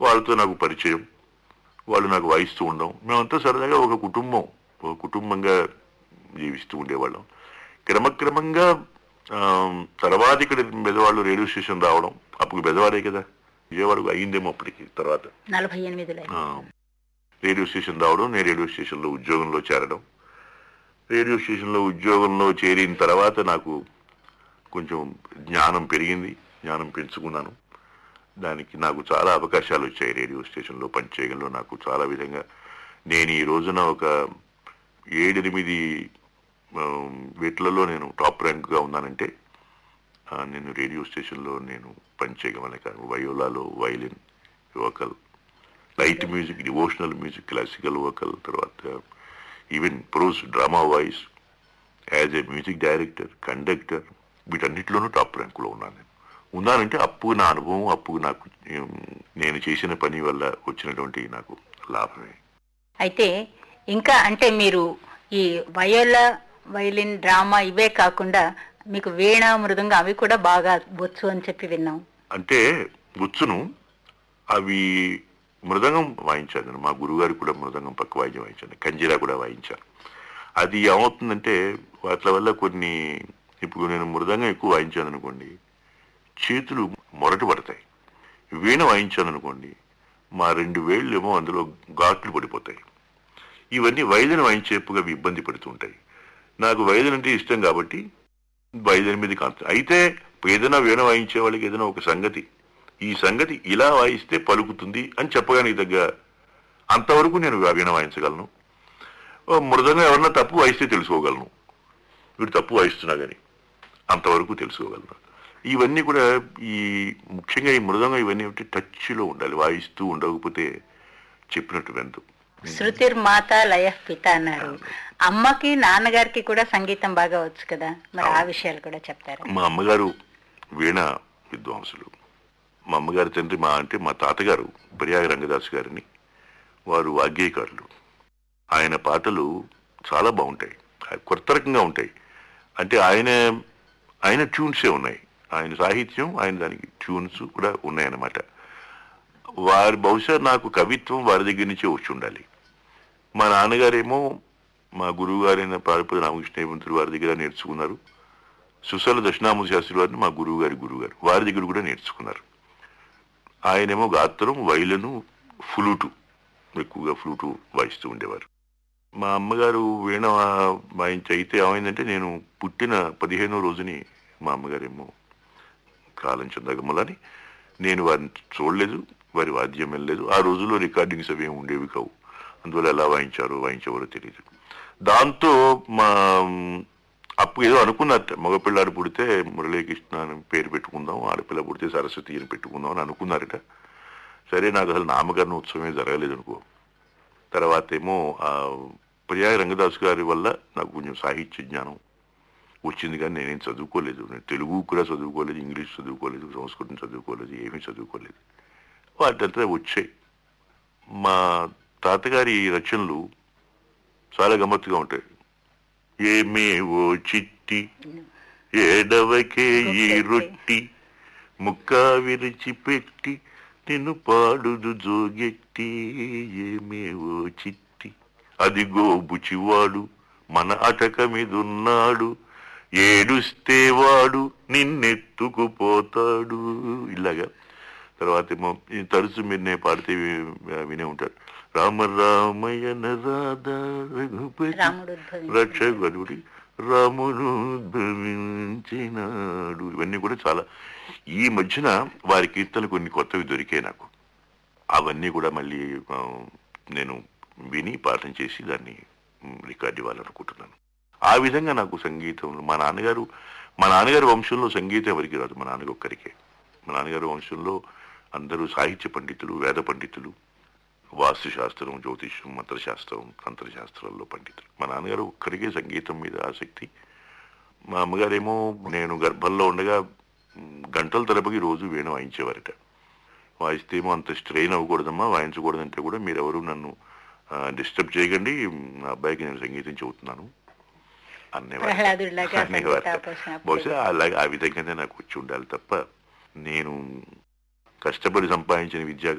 వాళ్ళతో నాకు పరిచయం వాళ్ళు నాకు వాయిస్తూ ఉండడం మేమంతా సరదాగా ఒక కుటుంబం ఒక కుటుంబంగా జీవిస్తూ ఉండేవాళ్ళం క్రమక్రమంగా ఆ, తర్వాత ఇక్కడ బెదవాళ్ళు రేడియో స్టేషన్ రావడం అప్పుడు బెదవాడే కదా విజయవాడకు అయిందేమో అప్పటికి తర్వాత నలభై ఎనిమిదిలో ఆ, రేడియో స్టేషన్ రావడం నేను రేడియో స్టేషన్లో ఉద్యోగంలో చేరడం రేడియో స్టేషన్లో ఉద్యోగంలో చేరిన తర్వాత నాకు కొంచెం జ్ఞానం పెరిగింది జ్ఞానం పెంచుకున్నాను దానికి నాకు చాలా అవకాశాలు వచ్చాయి రేడియో స్టేషన్లో పనిచేయడంలో నాకు చాలా విధంగా నేను ఈ రోజున ఒక ఏడెనిమిది ఆ, వీటిలలో నేను టాప్ ర్యాంక్గా ఉన్నానంటే ఆ, నేను రేడియో స్టేషన్లో నేను పనిచేయగలను కాదు వయోలాలో violin vocal light music devotional music classical vocal తర్వాత even prose drama voice as a music director conductor వీటన్నిటిలోనూ టాప్ ర్యాంకులో ఉన్నాను నేను ఉన్నానంటే అప్పు నా అనుభవం అప్పు నాకు ఉమ్, నేను చేసిన పని వల్ల వచ్చినటువంటి నాకు లాభమే అయితే ఇంకా అంటే మీరు ఈ వయోల వైలిన్ డ్రామా ఇవే కాకుండా మీకు వీణ మృదంగా అవి కూడా బాగా వచ్చు అని చెప్పి విన్నాం అంటే వచ్చును అవి మృదంగం వాయించాను నేను. మా గురుగారు కూడా మృదంగం పక్క వాయిద్యం వాయించాను కంజీరా కూడా వాయించాను అది ఏమవుతుందంటే వాటి వల్ల కొన్ని ఇప్పుడు నేను మృదంగం ఎక్కువ వాయించాను అనుకోండి చేతులు మొరటు పడతాయి వీణ వాయించాను అనుకోండి మా రెండు వేళ్ళు ఏమో అందులో ఘాట్లు పడిపోతాయి ఇవన్నీ వైద్యుని వాయించేపుగా అవి ఇబ్బంది పడుతూ ఉంటాయి నాకు వైద్యులు అంటే ఇష్టం కాబట్టి వైద్యుని మీద కాంత అయితే ఏదైనా వీణ వాయించే వాళ్ళకి ఏదైనా ఒక సంగతి ఈ సంగతి ఇలా వాయిస్తే పలుకుతుంది అని చెప్పగానికి తగ్గ అంతవరకు నేను వీణ వాయించగలను ఓ మృదంగా ఎవరన్నా తప్పు వాయిస్తే తెలుసుకోగలను వీడు తప్పు వాయిస్తున్నా కానీ అంతవరకు తెలుసుకోగలను ఇవన్నీ కూడా ఈ ముఖ్యంగా ఈ మృదంగా ఇవన్నీ ఏమిటి టచ్లో ఉండాలి వాయిస్తూ ఉండకపోతే చెప్పినట్టు వెందు శృతిర్ మాత లయ పిత అన్నారు అమ్మకి నాన్నగారికి కూడా సంగీతం బాగా వచ్చు కదా మరి ఆ విషయాలు కూడా చెప్తారా మా అమ్మగారు వీణ విద్వాంసులు మా అమ్మగారి తండ్రి మా అంటే మా తాతగారు ప్రయాగ రంగదాస్ గారిని వారు వాగ్గేయకారులు ఆయన పాటలు చాలా బాగుంటాయి కొత్త రకంగా ఉంటాయి అంటే ఆయన ఆయన ట్యూన్సే ఉన్నాయి ఆయన సాహిత్యం ఆయన దానికి ట్యూన్స్ కూడా ఉన్నాయన్నమాట వారి బహుశా నాకు కవిత్వం వారి దగ్గర నుంచే వచ్చి ఉండాలి మా నాన్నగారేమో మా గురువు గారైన పాడిపతి రామకృష్ణ మంత్రి వారి దగ్గర నేర్చుకున్నారు సుశల దక్షిణామూర్తి శాస్త్రి వారిని మా గురువు గారి గురువు గారు వారి దగ్గర కూడా నేర్చుకున్నారు ఆయనేమో గాత్రం వైలను ఫ్లూటు ఎక్కువగా ఫ్లూటు వాయిస్తూ ఉండేవారు మా అమ్మగారు వీణ వా- వాయించి అయితే ఏమైందంటే నేను పుట్టిన పదిహేనో రోజుని మా అమ్మగారేమో కాలం చెందగమ్మలని నేను వారిని చూడలేదు వారి వాద్యం వెళ్ళలేదు ఆ రోజుల్లో రికార్డింగ్స్ అవి ఏమి ఉండేవి కావు అందువల్ల ఎలా వాయించారో వాయించేవారో తెలియదు దాంతో మా అప్పుడు ఏదో అనుకున్నారట మగపిల్లాడు పుడితే మురళీకృష్ణ అని పేరు పెట్టుకుందాం ఆడపిల్ల పుడితే సరస్వతి అని పెట్టుకుందాం అని అనుకున్నారట సరే నాకు అసలు నామకరణ ఉత్సవమే జరగలేదు అనుకో తర్వాత ఏమో ఆ ప్రయాగ రంగదాస్ గారి వల్ల నాకు కొంచెం సాహిత్య జ్ఞానం వచ్చింది కానీ నేనేం చదువుకోలేదు నేను తెలుగు కూడా చదువుకోలేదు ఇంగ్లీష్ చదువుకోలేదు సంస్కృతం చదువుకోలేదు ఏమీ చదువుకోలేదు వాటంతా వచ్చాయి మా తాతగారి రచనలు చాలా గమ్మత్తుగా ఉంటాయి ఏమే ఓ చిట్టి ఏడవకే ఈ రొట్టి ముక్క విరిచిపెట్టి నిన్ను పాడుదు జోగెట్టి ఏమే ఓ చిట్టి అదిగో బుచివాడు మన అటక మీదున్నాడు ఏడుస్తే వాడు నిన్నెత్తుకుపోతాడు ఇలాగా తర్వాత ఏమో ఈ తరచు మీరు నేను పాడితే వి- వినే ఉంటారు రామ రామయ్యన రాధా రఘుపతి రాముడు ఉద్భవించిన రక్షకుడి రాముడు ఉద్భవించినాడు ఇవన్నీ కూడా చాలా ఈ మధ్యన వారి కీర్తనలు కొన్ని కొత్తవి దొరికాయి నాకు అవన్నీ కూడా మళ్ళీ ఆ, నేను విని పాఠం చేసి దాన్ని మ్, రికార్డ్ ఇవ్వాలనుకుంటున్నాను ఆ విధంగా నాకు సంగీతంలో మా నాన్నగారు మా నాన్నగారి వంశంలో సంగీతం ఎవరికి రాదు మా నాన్నగారు ఒక్కరికే మా నాన్నగారి వంశంలో అందరూ సాహిత్య పండితులు వేద పండితులు వాస్తు శాస్త్రం జ్యోతిష్యం మంత్రశాస్త్రం తంత్రశాస్త్రాల్లో పండితులు మా నాన్నగారు ఒక్కరికే సంగీతం మీద ఆసక్తి మా అమ్మగారేమో నేను గర్భంలో ఉండగా మ్, గంటల తరబడి రోజు వీణ వాయించేవారట వాయిస్తే ఏమో అంత స్ట్రెయిన్ అవ్వకూడదమ్మా వాయించకూడదంటే కూడా మీరెవరు నన్ను డిస్టర్బ్ చేయకండి నా అబ్బాయికి నేను సంగీతం చెబుతున్నాను అనేవారు ప్రహ్లాదుడిలాగా అనేవారు సంగీతాపోషణ బహుశా అలాగే ఆ విధంగానే నాకు వచ్చి ఉండాలి తప్ప నేను కష్టపడి సంపాదించిన విద్యా